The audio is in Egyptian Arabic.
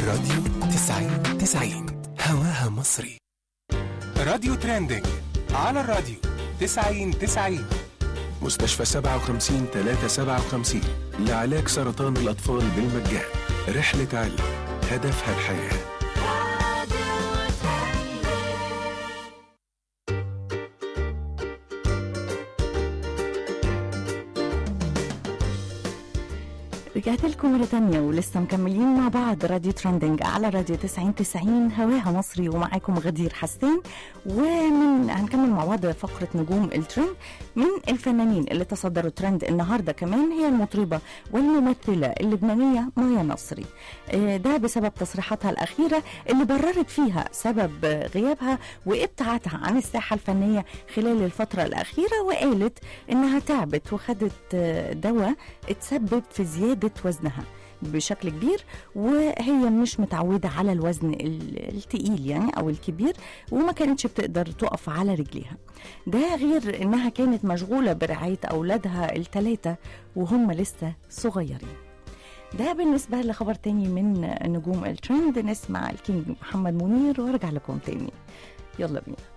الراديو تسعين تسعين هواها مصري راديو ترندنج على الراديو تسعين تسعين مستشفى 57 357 لعلاج سرطان الأطفال بالمجان رحلة علم هدفها الحياه رجعت لكم مرة تانية ولسه مكملين مع بعض راديو ترندنج على راديو 90 90 هواها مصري ومعاكم غدير حسين ومن هنكمل مع بعض فقرة نجوم الترند من الفنانين اللي تصدروا ترند النهارده كمان هي المطربة والممثلة اللبنانية مايا نصري آه، ده بسبب تصريحاتها الأخيرة اللي بررت فيها سبب غيابها وابتعادها عن الساحة الفنية خلال الفترة الأخيرة وقالت إنها تعبت وخدت آه، دواء اتسبب في زيادة وزنها بشكل كبير وهي مش متعودة على الوزن ال- التقيل يعني أو الكبير وما كانتش بتقدر تقف على رجليها ده غير إنها كانت مشغولة برعاية أولادها الثلاثة وهم لسه صغيرين ده بالنسبة لخبر تاني من نجوم الترند نسمع الكينج محمد منير وارجع لكم تاني يلا بينا